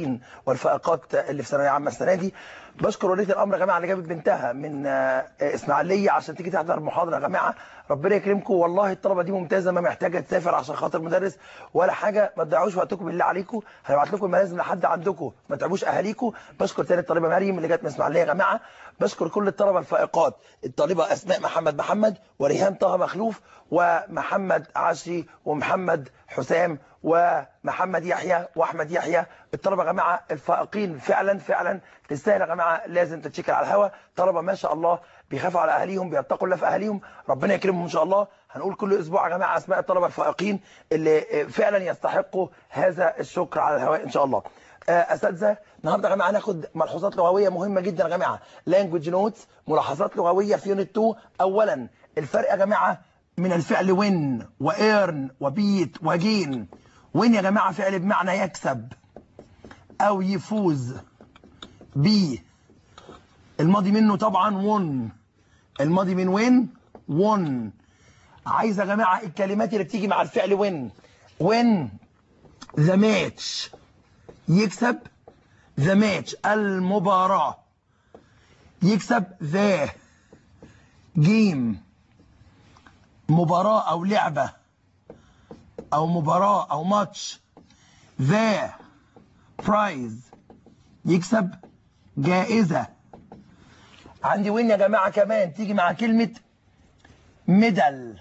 والفائقات اللي في ثانويه عامه السنه دي بشكر وليه الامر يا جماعه اللي جابت بنتها من آه، اسماعيليه عشان تيجي تحضر المحاضره يا جماعه ربنا يكرمكم والله الطلبه دي ممتازه ما محتاجه تسافر عشان خاطر مدرس ولا حاجه ما تضيعوش وقتكم بالله عليكم هيبعت لكم الملازم لحد عندكم ما تعبوش اهاليكم بشكر تاني الطالبه مريم اللي جت من اسماعيليه يا جماعه بشكر كل الطلبه الفائقات الطالبه اسماء محمد محمد وريهام طه مخلوف ومحمد عشري ومحمد حسام ومحمد يحيى واحمد يحيى الطلبه يا جماعه الفائقين فعلا فعلا تستاهل يا جماعه لازم تتشكر على الهوا طلبه ما شاء الله بيخافوا على اهاليهم بيتقوا الله في اهاليهم ربنا يكرمهم ان شاء الله هنقول كل اسبوع يا جماعه اسماء الطلبه الفائقين اللي فعلا يستحقوا هذا الشكر على الهواء ان شاء الله آه، اساتذه النهارده يا جماعه هناخد ملحوظات لغويه مهمه جدا يا جماعه لانجوج نوتس ملاحظات لغويه في يونت 2 اولا الفرق يا جماعه من الفعل وين وايرن وبيت وجين وين يا جماعه فعل بمعنى يكسب او يفوز بي الماضي منه طبعا won الماضي من وين won عايز يا جماعه الكلمات اللي بتيجي مع الفعل وين وين ذا ماتش يكسب ذا ماتش المباراة يكسب ذا جيم مباراة أو لعبة أو مباراة أو ماتش ذا برايز يكسب جائزة عندي وين يا جماعة كمان تيجي مع كلمة ميدال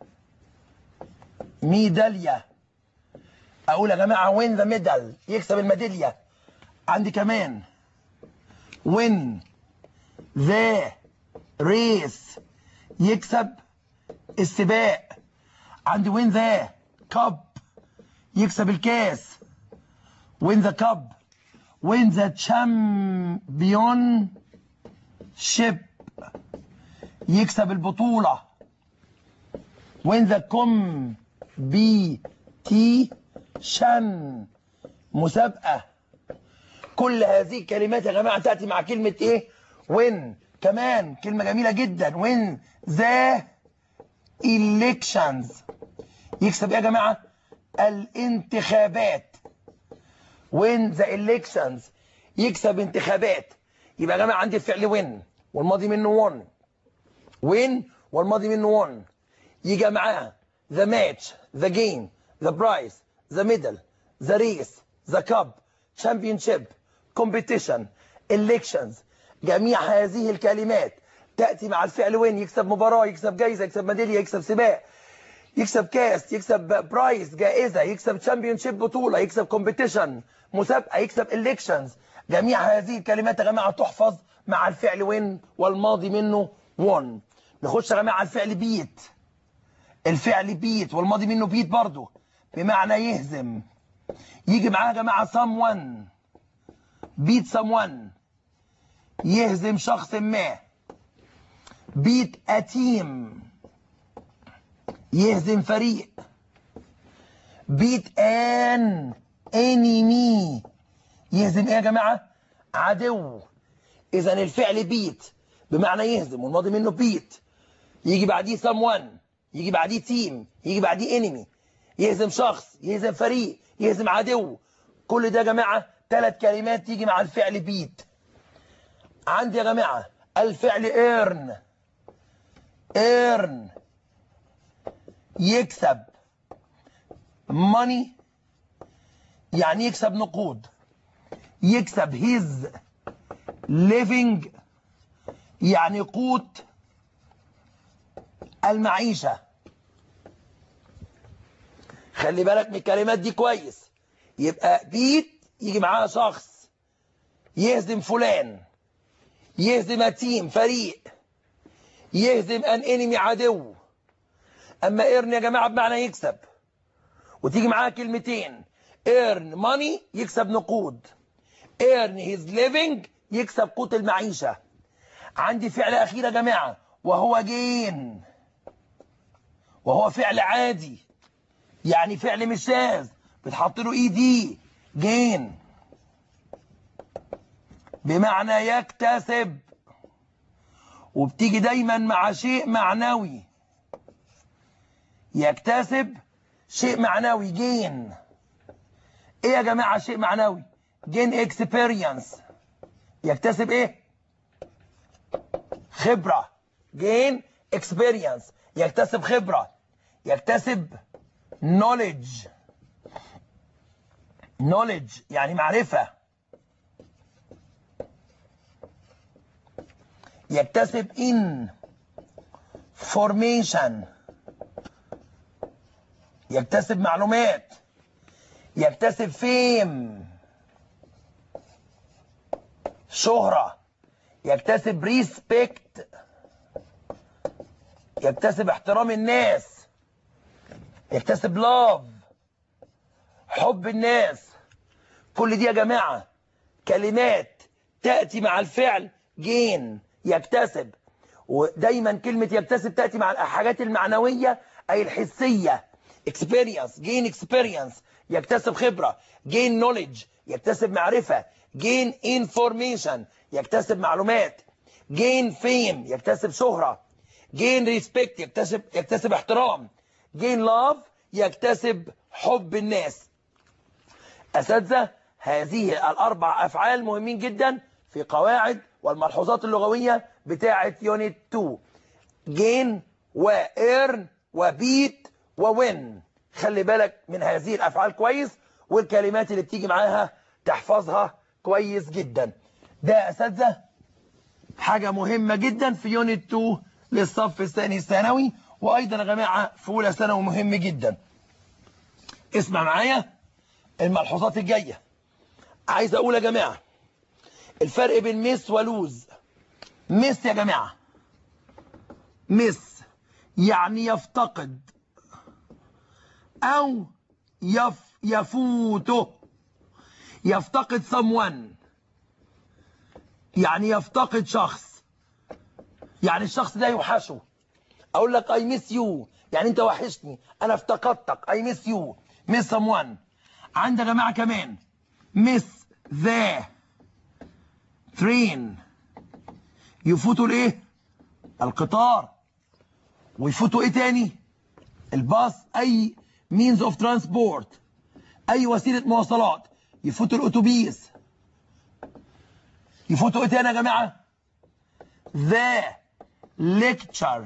ميدالية اقول يا جماعه وين ذا ميدال يكسب الميداليه عندي كمان وين ذا ريس يكسب السباق عندي وين ذا كاب يكسب الكاس وين ذا كاب وين ذا تشامبيون شيب يكسب البطوله وين ذا كوم بي تي شن مسابقة كل هذه الكلمات يا جماعة تأتي مع كلمة ايه وين كمان كلمة جميلة جدا وين ذا elections يكسب ايه يا جماعة الانتخابات وين ذا elections يكسب انتخابات يبقى يا جماعة عندي الفعل وين والماضي منه وون وين والماضي منه وون يجي معاها the match the game the prize the medal, the race, the cup, championship, competition, elections جميع هذه الكلمات تأتي مع الفعل وين يكسب مباراة يكسب جايزة يكسب ميدالية يكسب سباق يكسب كاس يكسب برايز جائزة يكسب تشامبيونشيب بطولة يكسب كومبيتيشن مسابقة يكسب elections جميع هذه الكلمات يا جماعة تحفظ مع الفعل وين والماضي منه won نخش يا جماعة على الفعل بيت الفعل بيت والماضي منه بيت برضه بمعنى يهزم يجي معاه يا جماعه someone beat someone يهزم شخص ما beat a team يهزم فريق beat an enemy يهزم ايه يا جماعه عدو اذا الفعل بيت بمعنى يهزم والماضي منه بيت يجي بعديه someone يجي بعديه تيم يجي بعديه انمي يهزم شخص يهزم فريق يهزم عدو كل ده يا جماعه ثلاث كلمات تيجي مع الفعل بيت عندي يا جماعه الفعل ايرن ايرن يكسب ماني يعني يكسب نقود يكسب هيز ليفينج يعني قوت المعيشة خلي بالك من الكلمات دي كويس يبقى بيت يجي معاها شخص يهزم فلان يهزم تيم فريق يهزم ان انمي عدو اما ايرن يا جماعه بمعنى يكسب وتيجي معاها كلمتين ايرن ماني يكسب نقود ايرن هيز ليفينج يكسب قوت المعيشه عندي فعل اخير يا جماعه وهو جين وهو فعل عادي يعني فعل مش شاذ بتحط له اي دي جين بمعنى يكتسب وبتيجي دايما مع شيء معنوي يكتسب شيء معنوي جين ايه يا جماعه شيء معنوي gain experience يكتسب ايه خبرة gain experience يكتسب خبرة يكتسب knowledge knowledge يعني معرفة يكتسب information يكتسب معلومات يكتسب فيم شهرة يكتسب ريسبكت يكتسب احترام الناس يكتسب لاف حب الناس كل دي يا جماعة كلمات تأتي مع الفعل جين يكتسب ودايما كلمة يكتسب تأتي مع الحاجات المعنوية أي الحسية experience gain experience يكتسب خبرة gain knowledge يكتسب معرفة gain information يكتسب معلومات gain fame يكتسب شهرة gain respect يكتسب يكتسب احترام gain love يكتسب حب الناس أساتذة هذه الأربع أفعال مهمين جدا في قواعد والملحوظات اللغوية بتاعة يونت 2 جين وإيرن وبيت ووين خلي بالك من هذه الأفعال كويس والكلمات اللي بتيجي معاها تحفظها كويس جدا ده أساتذة حاجة مهمة جدا في يونت 2 للصف الثاني الثانوي وأيضا يا جماعة في أولى ثانوي مهم جدا اسمع معايا الملحوظات الجاية عايز أقول يا جماعة الفرق بين ميس ولوز ميس يا جماعة ميس يعني يفتقد أو يف يفوته يفتقد someone يعني يفتقد شخص يعني الشخص ده يوحشه اقول لك اي ميس يو يعني انت وحشني انا افتقدتك اي ميس يو ميس someone عندي يا جماعه كمان ميس ذا ترين يفوتوا الايه القطار ويفوتوا ايه تاني الباص اي means of transport اي وسيله مواصلات يفوتوا الاتوبيس يفوتوا ايه تاني يا جماعه the lecture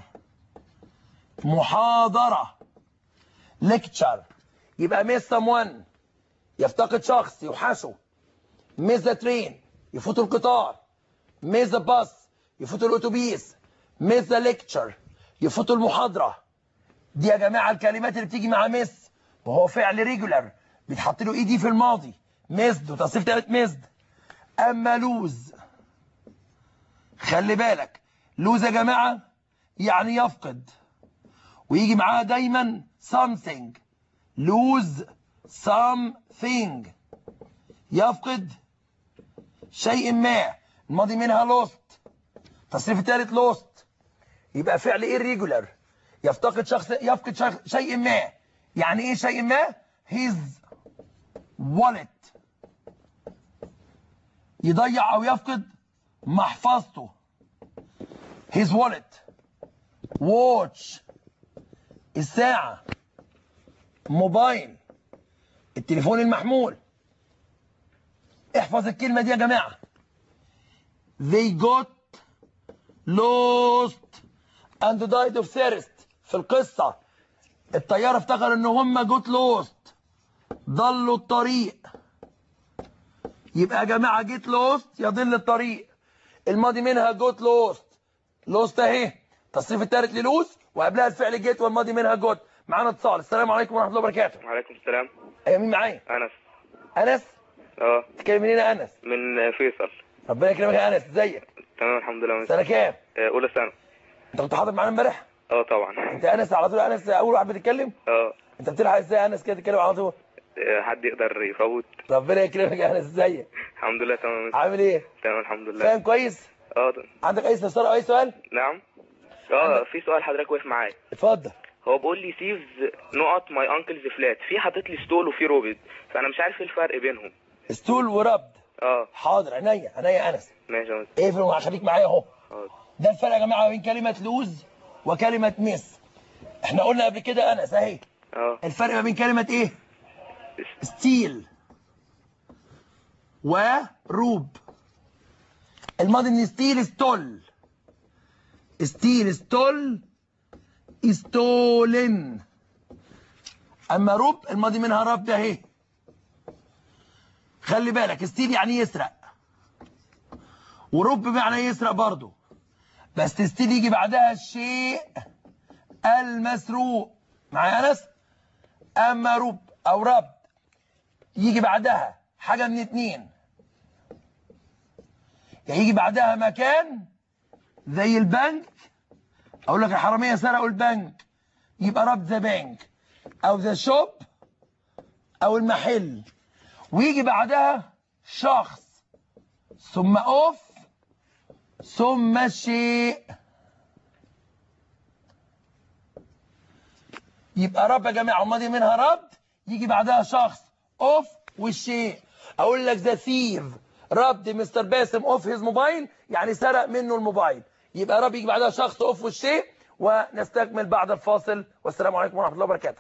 محاضره lecture يبقى miss someone يفتقد شخص يوحشه miss the train يفوتوا القطار miss the bus يفوتوا الاتوبيس miss the lecture يفوتوا المحاضره دي يا جماعه الكلمات اللي بتيجي مع miss وهو فعل ريجولار بيتحط له اي دي في الماضي ميزد وتصريف تالت ميزد اما لوز خلي بالك لوز يا جماعه يعني يفقد ويجي معاها دايما something lose something يفقد شيء ما الماضي منها lost تصريف الثالث lost يبقى فعل irregular يفتقد شخص يفقد شخص شيء ما يعني ايه شيء ما his wallet يضيع او يفقد محفظته his wallet watch الساعة موبايل التليفون المحمول احفظ الكلمة دي يا جماعة they got lost and died of thirst في القصة الطيارة افتكر ان هم جوت لوست ضلوا الطريق يبقى يا جماعة جيت لوست يضل الطريق الماضي منها جوت لوست لوست اهي تصريف الثالث للوس وقبلها الفعل جيت والماضي منها جوت معانا اتصال السلام عليكم ورحمة الله وبركاته وعليكم السلام ايوه مين معايا انس انس اه تتكلم منين يا انس من فيصل ربنا يكرمك يا انس ازيك تمام الحمد لله سنة كام آه، اولى سنه انت كنت حاضر معانا امبارح اه طبعا انت انس على طول انس اول واحد بتتكلم اه انت بتلحق ازاي يا انس كده تتكلم على طول آه، حد يقدر يفوت ربنا يكرمك يا انس ازيك الحمد لله تمام عامل ايه تمام الحمد لله فاهم كويس اه ط- عندك اي استفسار او اي سؤال نعم اه في سؤال حضرتك واقف معايا اتفضل هو بيقول لي سيف نقط ماي انكلز فلات في حاطط لي ستول وفي روبد فانا مش عارف ايه الفرق بينهم ستول وربد اه حاضر عينيا عينيا يا انس ماشي يا مستر. ايه في خليك معايا اهو اه ده الفرق يا جماعه بين كلمه لوز وكلمه ميس احنا قلنا قبل كده انس اهي اه الفرق ما بين كلمه ايه ستيل وروب الماضي من ستيل ستول ستيل ستول ستولن اما روب الماضي منها رب ده اهي خلي بالك ستيل يعني يسرق وروب بمعنى يسرق برضه بس ستيل يجي بعدها الشيء المسروق معايا انس اما روب او رب يجي بعدها حاجه من اتنين يا يجي بعدها مكان زي البنك اقول لك الحراميه سرقوا البنك يبقى رب ذا بنك او ذا شوب او المحل ويجي بعدها شخص ثم اوف ثم الشيء يبقى رب يا جماعه الماضي منها رب يجي بعدها شخص اوف والشيء اقول لك ذا ثيف ربط مستر باسم اوف هيز موبايل يعني سرق منه الموبايل يبقى رب يجي بعدها شخص اوف والشيء ونستكمل بعد الفاصل والسلام عليكم ورحمه الله وبركاته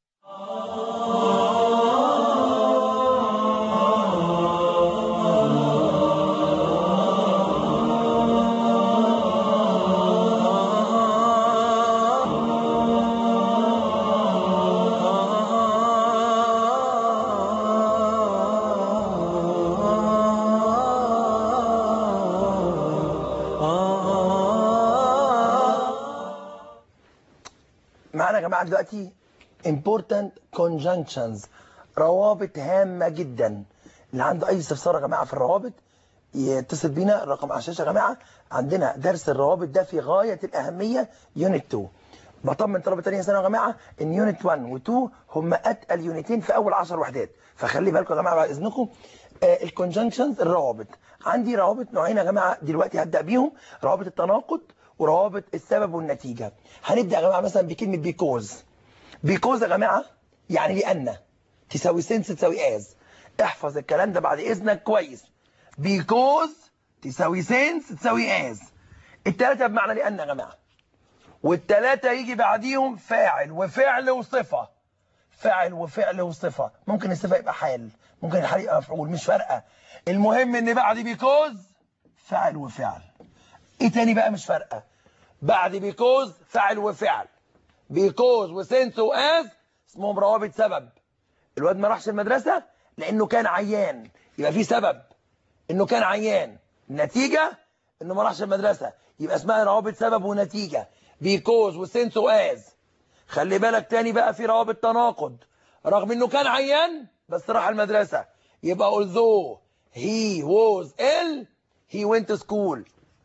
معانا يا جماعه دلوقتي important conjunctions روابط هامه جدا اللي عنده اي استفسار يا جماعه في الروابط يتصل بينا الرقم على الشاشه يا جماعه عندنا درس الروابط ده في غايه الاهميه يونت 2 بطمن طلبه تانية سنه يا جماعه ان يونت 1 و2 هم اتقل يونتين في اول 10 وحدات فخلي بالكم يا جماعه بعد اذنكم الكونجنكشنز الروابط عندي روابط نوعين يا جماعه دلوقتي هبدا بيهم روابط التناقض وروابط السبب والنتيجه هنبدا يا جماعه مثلا بكلمه بيكوز بيكوز يا جماعه يعني لان تساوي سنس تساوي از احفظ الكلام ده بعد اذنك كويس بيكوز تساوي سنس تساوي از الثلاثه بمعنى لان يا جماعه والثلاثه يجي بعديهم فاعل وفعل وصفه فاعل وفعل وصفه ممكن الصفه يبقى حال ممكن الحال يبقى مفعول مش فارقه المهم ان بعد بيكوز فاعل وفعل ايه تاني بقى مش فارقه بعد بيكوز فاعل وفعل بيكوز وسنس واز اسمهم روابط سبب الواد ما راحش المدرسه لانه كان عيان يبقى في سبب انه كان عيان النتيجه انه ما راحش المدرسه يبقى اسمها روابط سبب ونتيجه بيكوز وسنس واز خلي بالك تاني بقى في روابط تناقض رغم انه كان عيان بس راح المدرسه يبقى although he was ill he went to school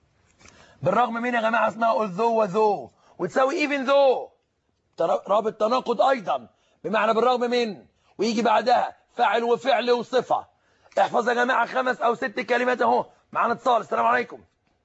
بالرغم من يا جماعه اسمها although وذو وتساوي even though تر- رابط تناقض ايضا بمعنى بالرغم من ويجي بعدها فاعل وفعل وصفه احفظ يا جماعه خمس او ست كلمات اهو معانا اتصال السلام عليكم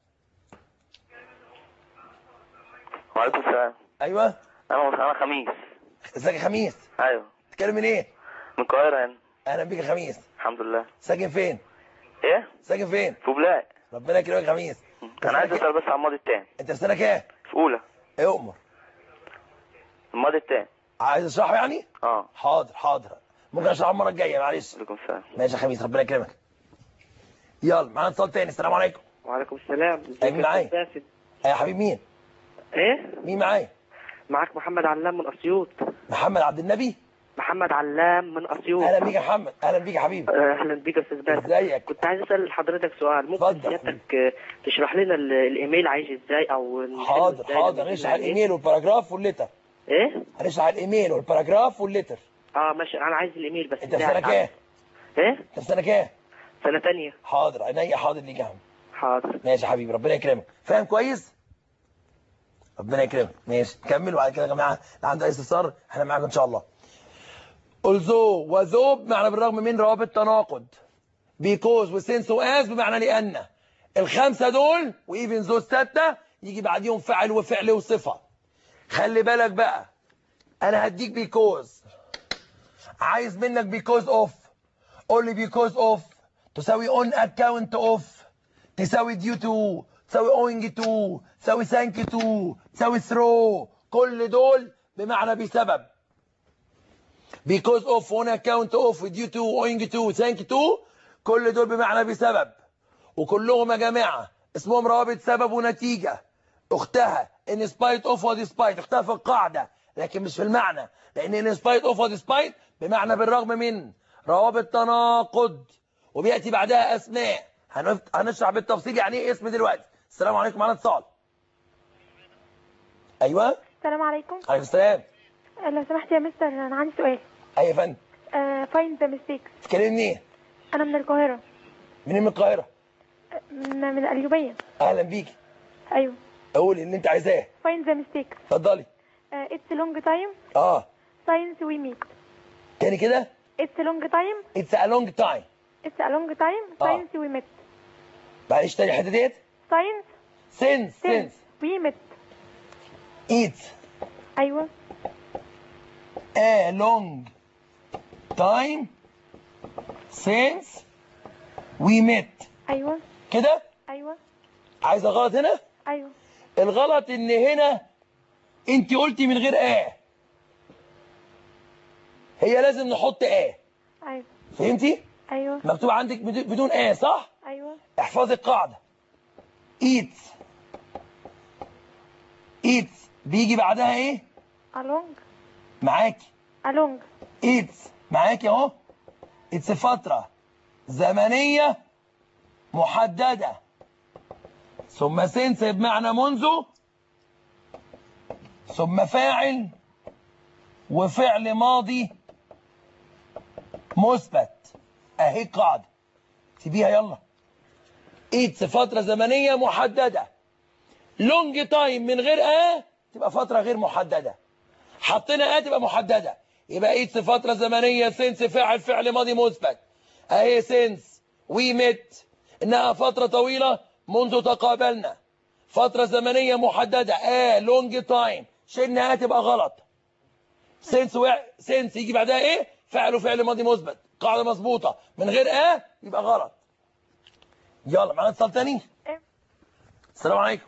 وعليكم السلام ايوه انا انا خميس ازيك يا خميس ايوه تتكلم من ايه من القاهره يعني اهلا بيك يا خميس الحمد لله ساكن فين ايه ساكن فين في بلاء ربنا يكرمك يا خميس انا عايز اسال بس عن الماضي التاني انت في سنه كام في اولى ايه امر الماضي التاني عايز اشرحه يعني اه حاضر حاضر ممكن اشرحه المره الجايه معلش عليكم السلام ماشي يا خميس ربنا يكرمك يلا معانا اتصال تاني السلام عليكم وعليكم السلام ازيك أيمن يا معايا. أستاذ باسل يا حبيبي مين ايه مين معايا معاك محمد علام من اسيوط محمد عبد النبي محمد علام من اسيوط اهلا بيك يا محمد اهلا بيك يا حبيبي آه، اهلا بيك يا استاذ باسل ازيك كنت عايز اسال حضرتك سؤال ممكن اتفضل. سيادتك آه، تشرح لنا ال- الايميل عايش ازاي او نحله حاضر إزاي حاضر لما هنشرح يجي الايميل والباراجراف والليتر ايه هنشرح الايميل والباراجراف والليتر اه ماشي انا عايز الايميل بس انت في بتاعك. سنه كام ايه انت في سنه كام سنه تانية حاضر عينيا حاضر ليك يا عم حاضر ماشي يا حبيبي ربنا يكرمك فاهم كويس ربنا يكرمك ماشي كمل وبعد كده يا جماعه اللي عنده اي استفسار احنا معاكم ان شاء الله although وذو بمعنى بالرغم من روابط تناقض because وسنس واز بمعنى لان الخمسه دول وايفن ذو السته يجي بعديهم فعل وفعل وصفه خلي بالك بقى انا هديك بيكوز عايز منك بيكوز اوف قول لي بيكوز اوف تساوي اون اكاونت اوف تساوي due to تساوي owing to تساوي thank to تساوي through كل دول بمعنى بسبب because of on account of due to owing to thank to كل دول بمعنى بسبب وكلهم يا جماعه اسمهم روابط سبب ونتيجه اختها ان سبايت اوف وديسبايت اختها في القاعده لكن مش في المعنى لان ان سبايت اوف وديسبايت بمعنى بالرغم من روابط تناقض وبياتي بعدها اسماء هنف- هنشرح بالتفصيل يعني ايه اسم دلوقتي السلام عليكم معانا اتصال ايوه السلام عليكم عليكم السلام لو سمحت يا مستر انا عندي سؤال اي يا فندم فاين ذا ميستيكس تكلمني منين انا من القاهره منين من القاهره آه، من من القليوبيه اهلا بيكي ايوه قولي اللي انت عايزاه فاين ذا ميستيكس اتفضلي اتس لونج تايم اه ساينس وي ميت تاني كده اتس لونج تايم اتس ا لونج تايم اتس لونج تايم آه. ساينس وي ميت معلش تاني الحته ديت ساينس سينس سينس سينس وي ميت ايت ايوه a long time since we met ايوه كده ايوه عايزه غلط هنا ايوه الغلط ان هنا انت قلتي من غير اه هي لازم نحط اه ايوه فهمتي ايوه مكتوب عندك بدون بدون اه صح ايوه احفظي القاعده eat eat بيجي بعدها ايه along معاكي along ايتس معاكي اهو اتس فترة زمنية محددة ثم سنس بمعنى منذ ثم فاعل وفعل ماضي مثبت اهي قاعدة سيبيها يلا ايتس فترة زمنية محددة لونج تايم من غير اه تبقى فترة غير محددة حطينا اه تبقى محددة يبقى ايتس فترة زمنية سنس فاعل فعل ماضي مثبت اهي سنس وي مت انها فترة طويلة منذ تقابلنا فترة زمنية محددة اه لونج تايم شلنا اه تبقى غلط سنس و... سنس يجي بعدها ايه فعل وفعل ماضي مثبت قاعدة مظبوطة من غير اه يبقى غلط يلا معانا اتصال تاني إيه؟ السلام عليكم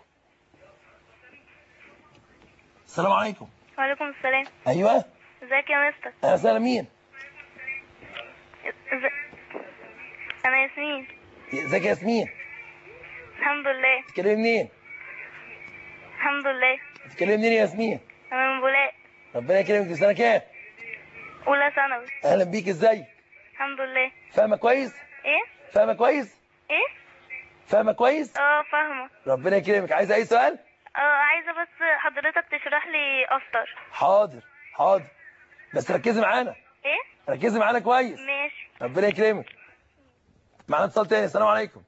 السلام عليكم وعليكم السلام ايوه ازيك يا مستر اهلا وسهلا مين إز- انا ياسمين ازيك يا ياسمين الحمد لله بتتكلمي منين الحمد لله بتتكلمي منين يا ياسمين انا من بولاق ربنا يكرمك في سنه كام اولى ثانوي اهلا بيك ازاي الحمد لله فاهمه كويس ايه فاهمه كويس ايه فاهمه كويس اه فاهمه ربنا يكرمك عايزه اي سؤال اه عايزه بس حضرتك تشرح لي اكتر حاضر حاضر بس ركزي معانا ايه ركزي معانا كويس ماشي ربنا يكرمك معانا اتصال تاني السلام عليكم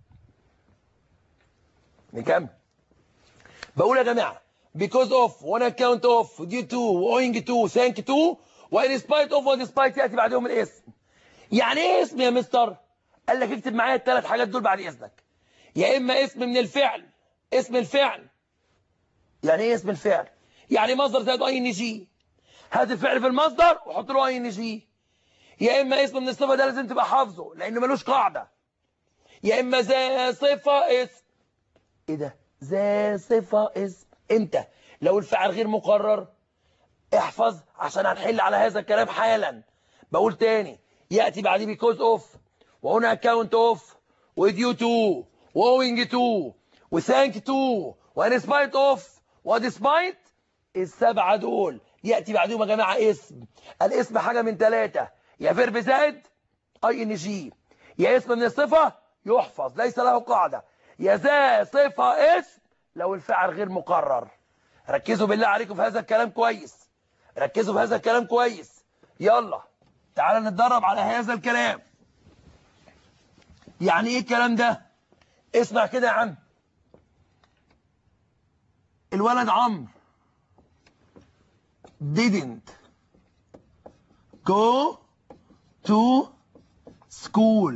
نكمل بقول يا جماعه because of on account of due to owing to thank to وان spite of و despite ياتي بعدهم الاسم يعني ايه اسم يا مستر قال لك اكتب معايا الثلاث حاجات دول بعد اذنك يا اما اسم من الفعل اسم الفعل يعني ايه اسم الفعل يعني مصدر زائد اي ان جي هات الفعل في المصدر وحط له اي ان جي يا اما اسم من الصفه ده لازم تبقى حافظه لانه ملوش قاعده يا اما ذا صفه اسم ايه ده ذا صفه اسم امتى لو الفعل غير مقرر احفظ عشان هنحل على هذا الكلام حالا بقول تاني ياتي بعديه because of وهنا account of وديو to وowing to وثانك to وان spite of وديسبايت السبعه دول ياتي بعدهم يا جماعه اسم الاسم حاجه من ثلاثه يا فيرب زائد اي ان جي يا اسم من الصفه يحفظ ليس له قاعده يا ذا صفه اسم لو الفعل غير مقرر ركزوا بالله عليكم في هذا الكلام كويس ركزوا في هذا الكلام كويس يلا تعالى نتدرب على هذا الكلام يعني ايه الكلام ده اسمع كده يا عم الولد عمرو didn't go to school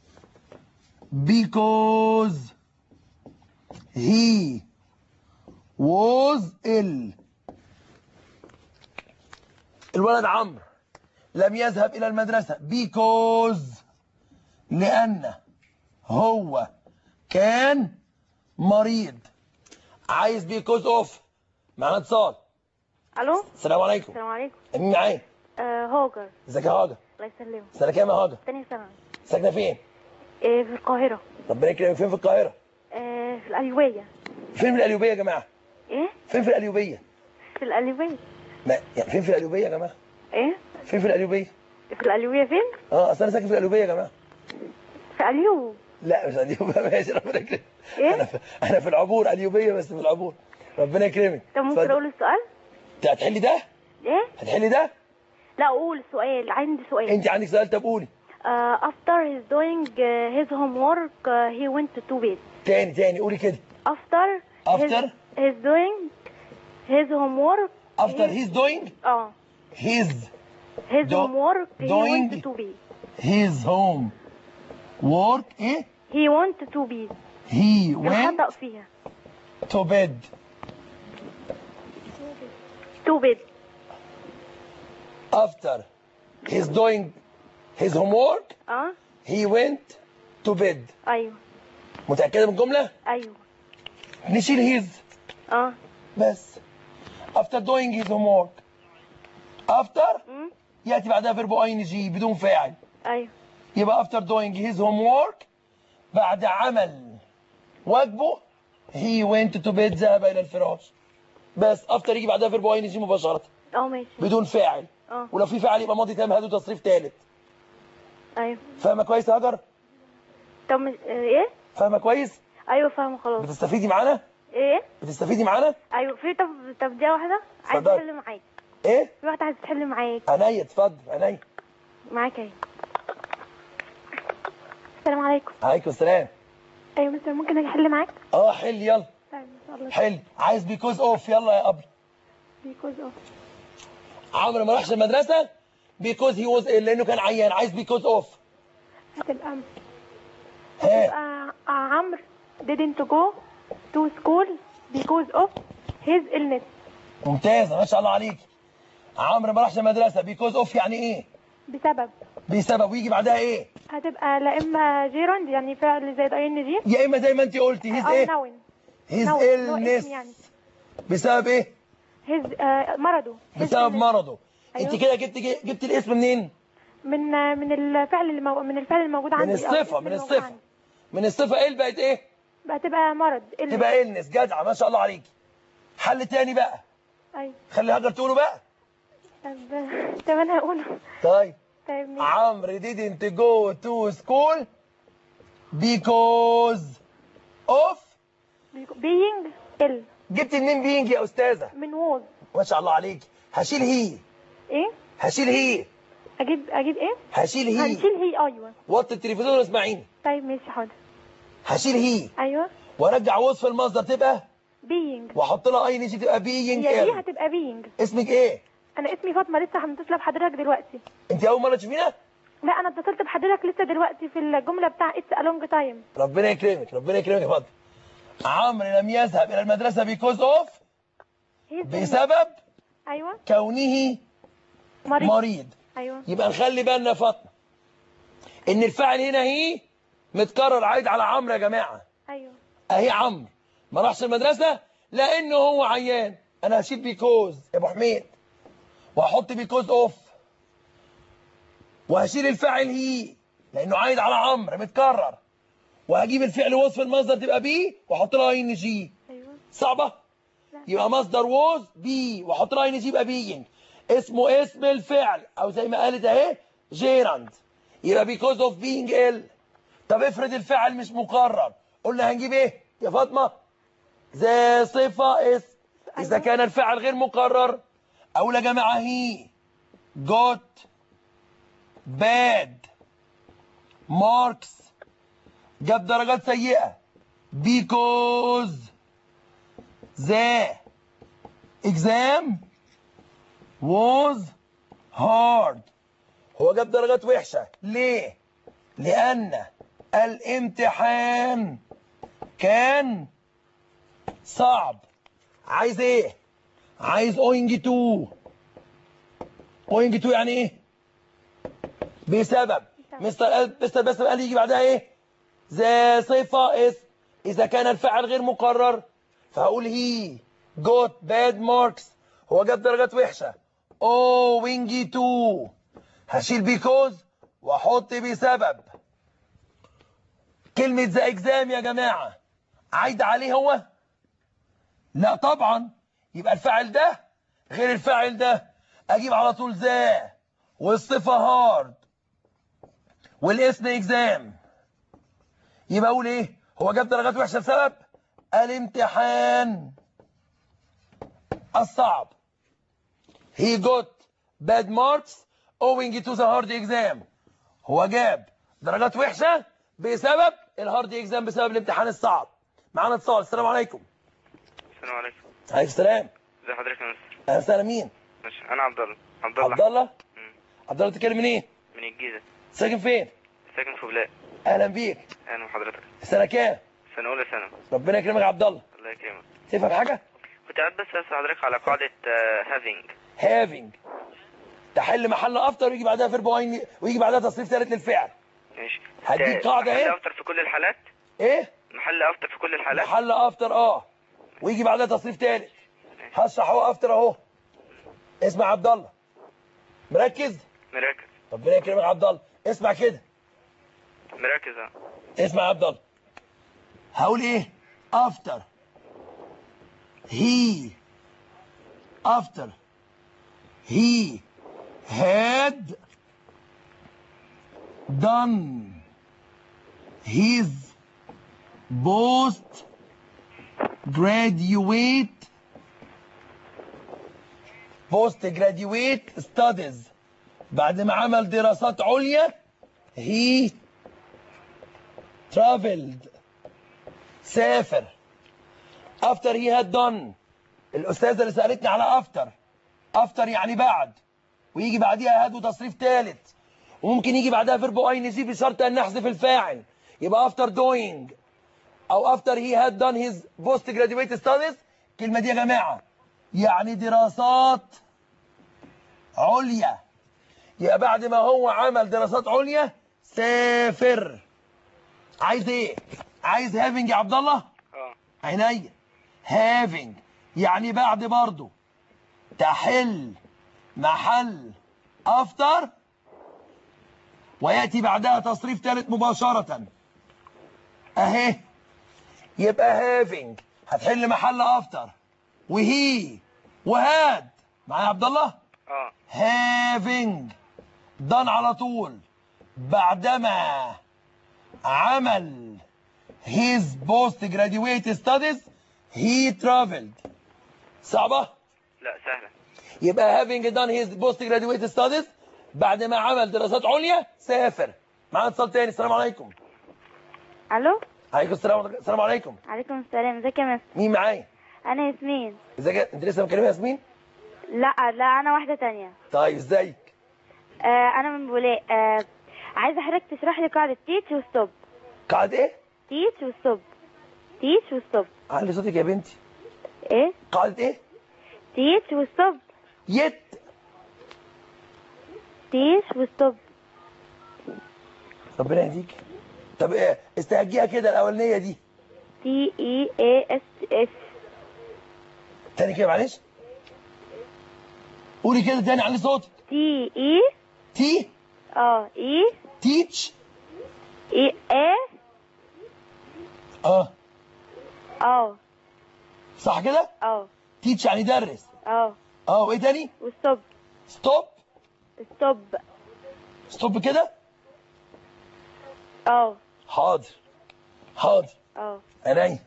because he was ill الولد عمرو لم يذهب إلى المدرسة because لأن هو كان مريض عايز because of معانا اتصال الو السلام عليكم السلام عليكم مين معايا آه هاجر ازيك يا هاجر الله يسلمك سنة كام يا هاجر تاني ثانوي ساكنة فين إيه في القاهرة ربنا يكرمك فين في القاهره إيه في القليوبية فين في القليوبيه يا جماعه إيه فين في القليوبيه في القليوبيه ما يعني فين في القليوبيه يا جماعه إيه فين في القليوبيه في القليوبية فين؟ اه اصل انا ساكن في القليوبيه يا جماعه في قليوب لا مش قليوبيه ماشي ربنا يكرمك إيه؟ انا في انا في العبور قليوبيه بس في العبور ربنا يكرمك طب ممكن اتفضل. أقول السؤال؟ انت هتحلي ده إيه؟ هتحلي ده لا أقول سؤال عندي سؤال انت عندك سؤال طب قولي uh, after he's doing uh, his homework uh, he went to bed تاني تاني قولي كده after After? his, he's doing his homework after he, he's doing اه his his Do- homework he doing- went to bed his home work ايه he went to bed he went الخطأ فيها to bed to bed after he's doing his homework اه he went to bed ايوه متأكدة من الجملة؟ ايوه نشيل his اه بس after doing his homework after مم. يأتي بعدها فيرب ing بدون فاعل ايوه يبقى after doing his homework بعد عمل واجبه he went to bed ذهب إلى الفراش بس after يجي بعدها فيرب ing مباشرة اه ماشي بدون فاعل اه ولو في فاعل يبقى ماضي تام هاته تصريف ثالث ايوه فاهمة كويس يا هاجر؟ طب مش- آه، ايه فاهمة كويس؟ ايوه فاهمه خلاص بتستفيدي معانا؟ ايه بتستفيدي معانا؟ ايوه في طب طب دي واحده عايز اتفضل. تحل معاك ايه؟ في واحده عايز تحل معاك عينيا اتفضل عينيا معاك اهي السلام عليكم عليكم السلام ايوه مستر ممكن اجي احل معاك اه حل يلا طيب ان شاء الله حل عايز بيكوز اوف يلا يا ابي بيكوز اوف عمرو ما راحش المدرسه بيكوز هي وز لانه كان عيان عايز بيكوز اوف هتبقى ها هتبقى عمرو didn't go to school because of his illness ممتازه ما شاء الله عليك عمرو ما راحش المدرسه بيكوز اوف يعني ايه بسبب بسبب ويجي بعدها ايه هتبقى لا اما جيروند يعني فعل زي اي ان جي يا اما زي ما انت قلتي هيز او ايه نون هيز نون اللي هو اسم illness يعني بسبب ايه هيز آه مرضه his بسبب illness. مرضه أيوه. انت كده جبت جبت الاسم منين من آه، من الفعل اللي مو... من الفعل الموجود عندي من أو الصفه الاسم من الموجود الصفه عندي. من الصفه ايه اللي بقت ايه بقى تبقى مرض illness. تبقى illness جدعه ما شاء الله عليك حل تاني بقى ايوه خلي هاجر تقوله بقى طب طب انا هقوله طيب طيب ماشي. عمرو didn't go to school because of being ill جبت منين بينج يا استاذه من was ما شاء الله عليك هشيل هي ايه هشيل هي اجيب اجيب ايه هشيل هي هنشيل هي ايوه وطي التلفزيون واسمعيني طيب ماشي حاضر هشيل هي ايوه وارجع وصف المصدر تبقى being واحط لها اي نيجي تبقى بينج هي دي هتبقى being اسمك ايه انا اسمي فاطمه لسه متصله بحضرتك دلوقتي انت اول مره تشوفينا لا انا اتصلت بحضرتك لسه دلوقتي في الجمله بتاع اتس ا لونج تايم ربنا يكرمك ربنا يكرمك يا فاطمه عمرو لم يذهب الى المدرسه because of بسبب ايوه كونه مريض مريض ايوه يبقى نخلي بالنا يا فاطمه ان الفاعل هنا هي متكرر عايد على عمرو يا جماعه ايوه اهي عمرو ما راحش المدرسه لانه هو عيان انا هشيل بيكوز يا ابو حميد وهحط بيكوز اوف وهشيل الفاعل هي لانه عايد على عمرو متكرر وهجيب الفعل وصف المصدر تبقى بي واحط لها ان جي ايوه صعبه لا. يبقى مصدر ووز بي واحط لها ان جي يبقى بينج اسمه اسم الفعل او زي ما قالت اهي جيراند يبقى بيكوز اوف بينج ال طب افرض الفعل مش مقرر قلنا هنجيب ايه يا فاطمه ذا صفه اسم اذا أيوة. كان الفعل غير مقرر اقول يا جماعه هي جوت باد ماركس جاب درجات سيئه because the exam was hard هو جاب درجات وحشة ليه؟ لأن الامتحان كان صعب عايز ايه؟ عايز اوينج تو اوينج تو يعني ايه؟ بسبب مستر قال- مستر بس قال يجي بعدها ايه؟ ذا صفة اسم إذا كان الفعل غير مقرر فهقول هي got bad marks هو جاب درجات وحشة owing to هشيل because واحط بسبب كلمة ذا اكزام يا جماعة عايد عليه هو لا طبعا يبقى الفاعل ده غير الفاعل ده اجيب على طول ذا والصفة هارد والاسم اكزام يبقى اقول ايه هو جاب درجات وحشة بسبب الامتحان الصعب he got bad marks owing to the hard exam هو جاب درجات وحشة بسبب الهارد اكزام بسبب الامتحان الصعب معانا اتصال السلام عليكم السلام عليكم عليكم السلام ازي حضرتك يا مستر اهلا وسهلا مين ماشي انا عبد الله عبد الله عبد الله مم. عبد الله بتتكلم منين من الجيزه ساكن فين ساكن في بلاد اهلا بيك اهلا بحضرتك سنه كام سنه اولى ثانوي ربنا يكرمك يا عبد الله الله يكرمك تفهم حاجه كنت قاعد بس اسال حضرتك على قاعده هافينج هافينج تحل محل افتر ويجي بعدها فيرب واين ويجي بعدها تصريف ثالث للفعل ماشي هديك تا- قاعدة محل اهي. افتر في كل الحالات ايه محل افتر في كل الحالات محل افتر اه ويجي بعدها تصريف ثالث هشرح هو افتر اهو اسمع عبد الله مركز مركز ربنا يكرمك يا عبد الله اسمع كده مركز اه اسمع يا عبد الله هقول ايه after he after he had done his post graduate post graduate studies بعد ما عمل دراسات عليا he traveled سافر after he had done الأستاذة اللي سألتني على after after يعني بعد ويجي بعديها had وتصريف ثالث وممكن يجي بعدها فيرب اي نسي بشرط أن نحذف الفاعل يبقى after doing أو after he had done his post graduate studies الكلمة دي يا جماعة يعني دراسات عليا يبقى بعد ما هو عمل دراسات عليا سافر عايز ايه عايز هافنج يا عبد الله اه عينيا هافنج يعني بعد برضو تحل محل افتر وياتي بعدها تصريف ثالث مباشره اهي يبقى هافنج هتحل محل افتر وهي وهاد معايا يا عبد الله اه having done على طول بعدما عمل his post graduate studies he traveled صعبة لا سهله يبقى having done his post graduate studies بعد ما عمل دراسات عليا سافر معانا اتصال تاني السلام عليكم الو عليكم السلام ورحمة- السلام عليكم عليكم السلام ازيك يا مستر مين معايا انا ياسمين ازيك انت لسه مكلمه ياسمين لا لا انا واحده تانية طيب ازيك آه انا من بولاق آه عايزه حضرتك تشرح لي قاعده تيتش وستوب قاعدة ايه تيتش وستوب تيتش وستوب علي صوتك يا بنتي ايه قاعدة ايه تيتش وستوب يت تيتش وستوب ربنا يهديك طب ايه استهجيها كده الاولانيه دي تي اي اي اس اس تاني كده معلش قولي كده تاني علي صوتك تي اي تي اه اي تيتش اي اي اه اه صح كده اه تيتش يعني درس اه اه وايه تاني وستوب ستوب ستوب ستوب كده اه حاضر حاضر اه عينيا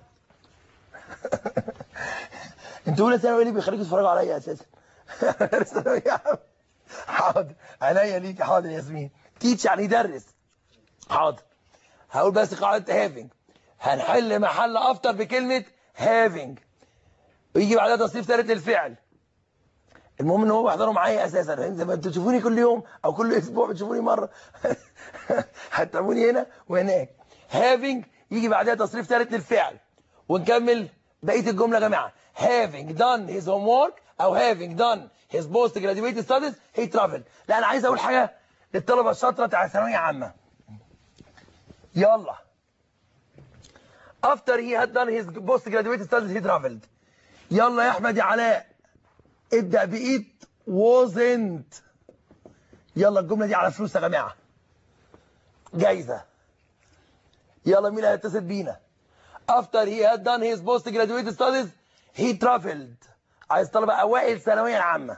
انتوا اولى ثانوي ليه بيخليكوا تتفرجوا عليا اساسا أنا ثانوي يا عم. حاضر عينيا ليك حاضر يا ياسمين تيتش يعني يدرس حاضر هقول بس قاعده هافنج هنحل محل افتر بكلمه هافنج ويجي بعدها تصريف ثالث للفعل المهم ان هو بيحضروا معايا اساسا فاهم؟ زي ما انتوا تشوفوني كل يوم او كل اسبوع بتشوفوني مره هتتابعوني هنا وهناك having يجي بعدها تصريف ثالث للفعل ونكمل بقيه الجمله يا جماعه having done his homework او having done his post graduate studies he traveled لا انا عايز اقول حاجه للطلبه الشاطره بتاع ثانويه عامه يلا after he had done his post graduate studies he traveled يلا يا احمد يا علاء ابدا بايد wasn't يلا الجمله دي على فلوس يا جماعه جايزه يلا مين هيتصل بينا after he had done his postgraduate studies he traveled عايز طلبة أوائل ثانوية عامة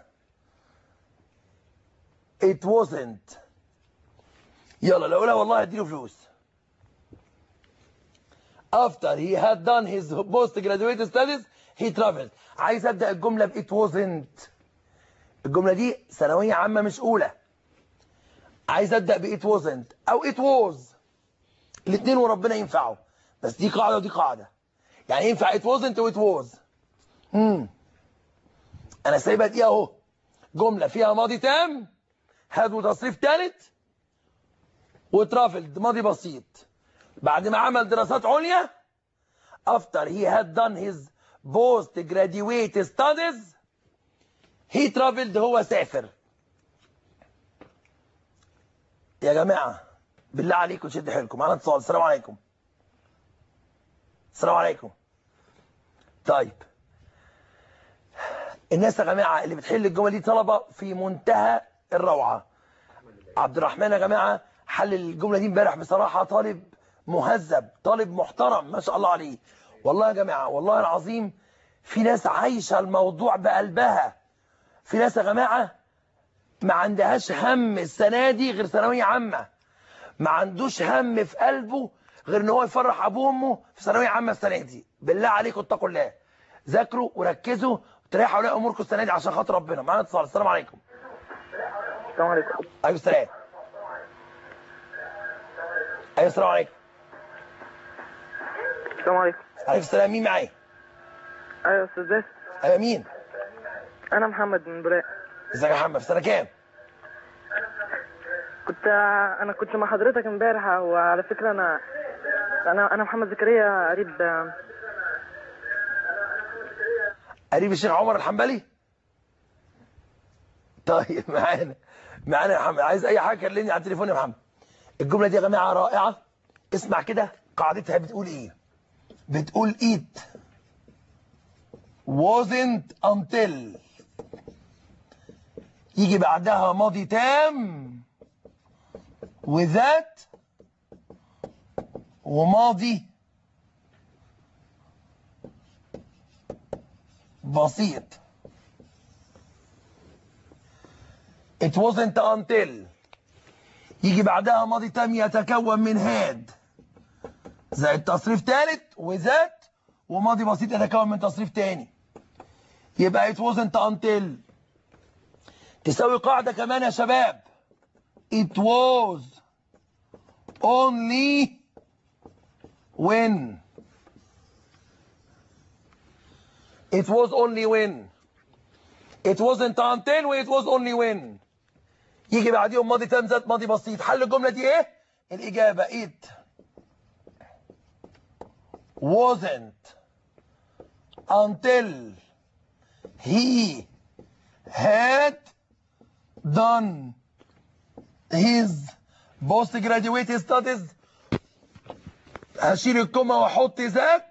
it wasn't يلا لو لا والله هديله فلوس after he had done his postgraduate studies he traveled عايز أبدأ الجملة ب it wasn't الجملة دي ثانوية عامة مش أولى عايز أبدأ ب it wasn't أو it was الاثنين وربنا ينفعوا بس دي قاعدة ودي قاعدة يعني ينفع it wasn't و it was امم انا سايبها دي اهو جملة فيها ماضي تام هاد وتصريف ثالث وترافلد ماضي بسيط بعد ما عمل دراسات عليا after he had done his post graduate studies he traveled هو سافر يا جماعة بالله عليكم شد حيلكم معانا اتصال السلام عليكم السلام عليكم طيب الناس يا جماعة اللي بتحل الجمل دي طلبة في منتهى الروعة عبد الرحمن يا جماعة حل الجملة دي امبارح بصراحة طالب مهذب طالب محترم ما شاء الله عليه والله يا جماعة والله العظيم في ناس عايشة الموضوع بقلبها في ناس يا جماعة ما عندهاش هم السنة دي غير ثانوية عامة ما عندوش هم في قلبه غير ان هو يفرح ابوه وامه في ثانويه عامه السنه دي بالله عليكم اتقوا الله ذاكروا وركزوا تريحوا اولياء اموركم السنه دي عشان خاطر ربنا معانا اتصال السلام عليكم السلام عليكم ايوه السلام ايوه السلام عليكم السلام عليكم عليكم السلام مين معايا ايوه يا استاذ باسم ايوه مين انا محمد من براء ازيك يا محمد في سنه كام كنت انا كنت مع حضرتك امبارح وعلى فكره انا انا انا محمد زكريا قريب قريب الشيخ عمر الحنبلي طيب معانا معانا يا محمد عايز اي حاجه كلمني على التليفون يا محمد الجمله دي يا جماعه رائعه اسمع كده قاعدتها بتقول ايه بتقول it wasn't until يجي بعدها ماضي تام وذات وماضي بسيط it wasn't until يجي بعدها ماضي تام يتكون من هاد زائد تصريف ثالث وذات وماضي بسيط يتكون من تصريف تاني يبقى it wasn't until تساوي قاعدة كمان يا شباب it was only when it was only when it wasn't until و it was only when يجي بعديهم ماضي تام ذات ماضي بسيط حل الجملة دي ايه الإجابة it wasn't until he had done his postgraduate studies هشيل الكومة واحط ذات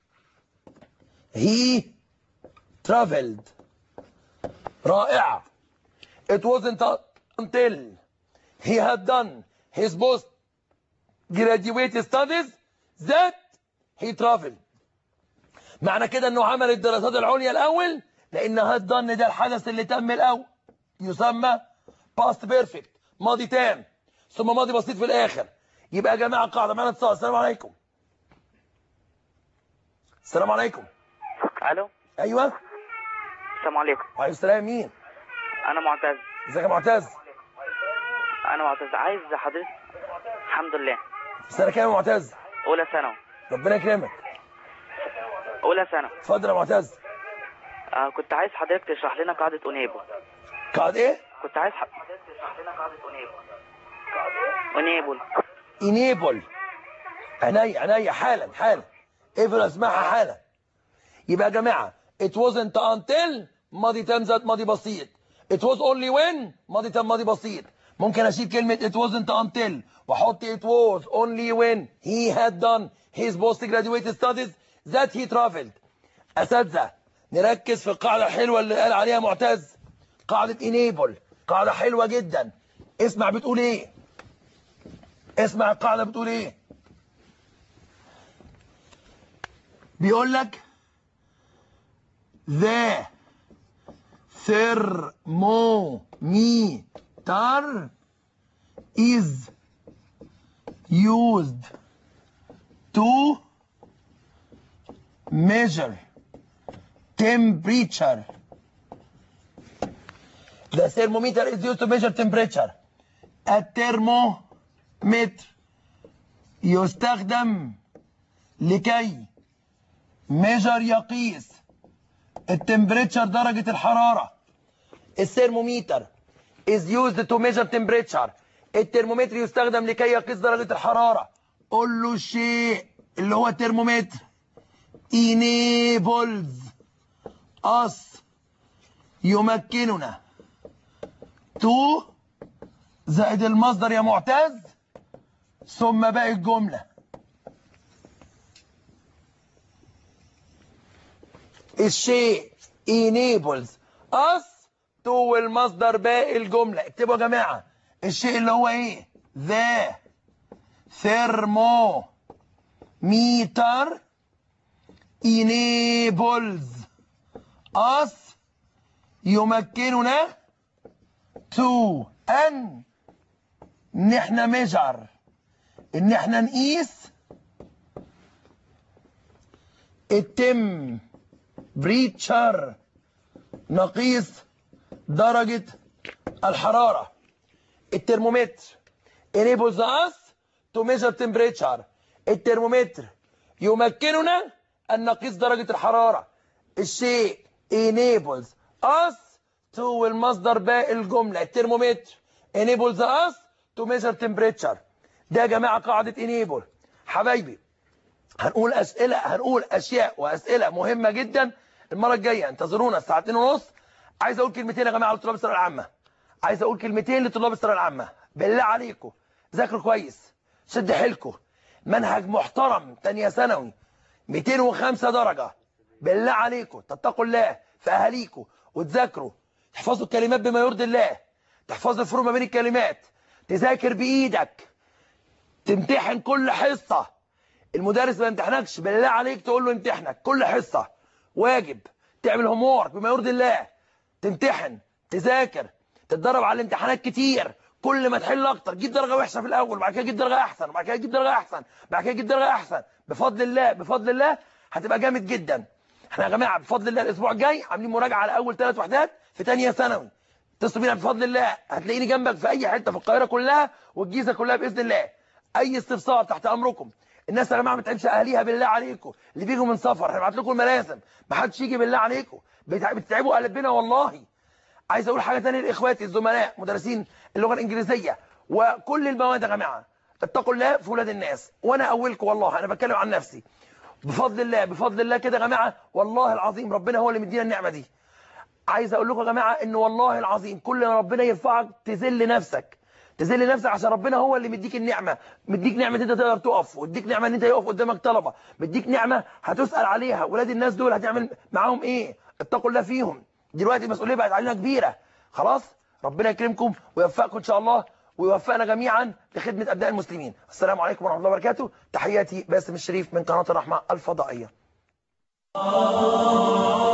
he traveled رائعة it wasn't until he had done his post graduate studies that he traveled معنى كده انه عمل الدراسات العليا الاول لان had done ده الحدث اللي تم الاول يسمى past perfect ماضي تام ثم ماضي بسيط في الاخر يبقى يا جماعه قاعده معانا اتصال السلام عليكم السلام عليكم الو ايوه السلام عليكم وعليكم السلام مين انا معتز ازيك يا معتز انا معتز عايز حضرتك الحمد لله في سنه كام يا معتز اولى ثانوي ربنا يكرمك اولى ثانوي اتفضل يا معتز آه كنت عايز حضرتك تشرح لنا قاعده اونيبو قاعد ايه كنت عايز حضرتك تشرح لنا قاعده اونيبو اونيبل انيبل عينيا عينيا حالا حالا اقفل اسمعها حالا يبقى يا جماعه it wasn't until ماضي تام ذات ماضي بسيط it was only when ماضي تام ماضي بسيط ممكن اشيل كلمه it wasn't until واحط it was only when he had done his postgraduate studies that he traveled اساتذه نركز في القاعده الحلوه اللي قال عليها معتز قاعده enable قاعده حلوه جدا اسمع بتقول ايه اسمع القاعده بتقول ايه بيقول لك the thermometer is used to measure temperature. The thermometer is used to measure temperature. الترمومتر يستخدم لكي measure يقيس التمبريتشر درجة الحرارة الثرمومتر is used to measure temperature الترمومتر يستخدم لكي يقيس درجة الحرارة قول له الشيء اللي هو الترمومتر enables us يمكننا to زائد المصدر يا معتز ثم باقي الجملة الشيء enables us to المصدر باقي الجملة اكتبوا يا جماعة الشيء اللي هو ايه the thermometer enables us يمكننا to ان ان احنا measure ان احنا نقيس التم بريتشر نقيس درجة الحرارة الترمومتر enables us to measure temperature الترمومتر يمكننا أن نقيس درجة الحرارة الشيء enables us to المصدر باقي الجملة الترمومتر enables us to measure temperature ده يا جماعة قاعدة enable حبايبي هنقول أسئلة هنقول أشياء وأسئلة مهمة جدا المرة الجاية انتظرونا الساعة 2 ونص عايز أقول كلمتين يا جماعة لطلاب الثانوية العامة عايز أقول كلمتين لطلاب الثانوية العامة بالله عليكم ذاكروا كويس شد حيلكم منهج محترم تانية ثانوي 205 درجة بالله عليكم تتقوا الله في أهاليكم وتذاكروا تحفظوا الكلمات بما يرضي الله تحفظوا الفروق ما بين الكلمات تذاكر بإيدك تمتحن كل حصة المدرس ما يمتحنكش بالله عليك تقول له امتحنك كل حصة واجب تعمل هومورك بما يرضي الله تمتحن تذاكر تتدرب على الامتحانات كتير كل ما تحل اكتر جيب درجه وحشه في الاول وبعد كده جيب درجه احسن وبعد كده جيب درجه احسن بعد كده جيب درجه احسن بفضل الله بفضل الله هتبقى جامد جدا احنا يا جماعه بفضل الله الاسبوع الجاي عاملين مراجعه على اول ثلاث وحدات في ثانيه ثانوي اتصل بينا بفضل الله هتلاقيني جنبك في اي حته في القاهره كلها والجيزه كلها باذن الله اي استفسار تحت امركم الناس يا جماعه ما تعبش اهاليها بالله عليكم اللي بيجوا من سفر هنبعت لكم الملازم ما حدش يجي بالله عليكم بتع- بتتعبوا قلبنا والله عايز اقول حاجه ثانيه لاخواتي الزملاء مدرسين اللغه الانجليزيه وكل المواد يا جماعه اتقوا الله في ولاد الناس وانا اولكم والله انا بتكلم عن نفسي بفضل الله بفضل الله كده يا جماعه والله العظيم ربنا هو اللي مدينا النعمه دي عايز اقول لكم يا جماعه ان والله العظيم كل ما ربنا يرفعك تذل نفسك تذل نفسك عشان ربنا هو اللي مديك النعمه مديك نعمه انت تقدر تقف واديك نعمه ان انت يقف قدامك طلبه مديك نعمه هتسال عليها ولاد الناس دول هتعمل معاهم ايه اتقوا الله فيهم دلوقتي المسؤوليه بقت علينا كبيره خلاص ربنا يكرمكم ويوفقكم ان شاء الله ويوفقنا جميعا لخدمه ابناء المسلمين السلام عليكم ورحمه الله وبركاته تحياتي باسم الشريف من قناه الرحمه الفضائيه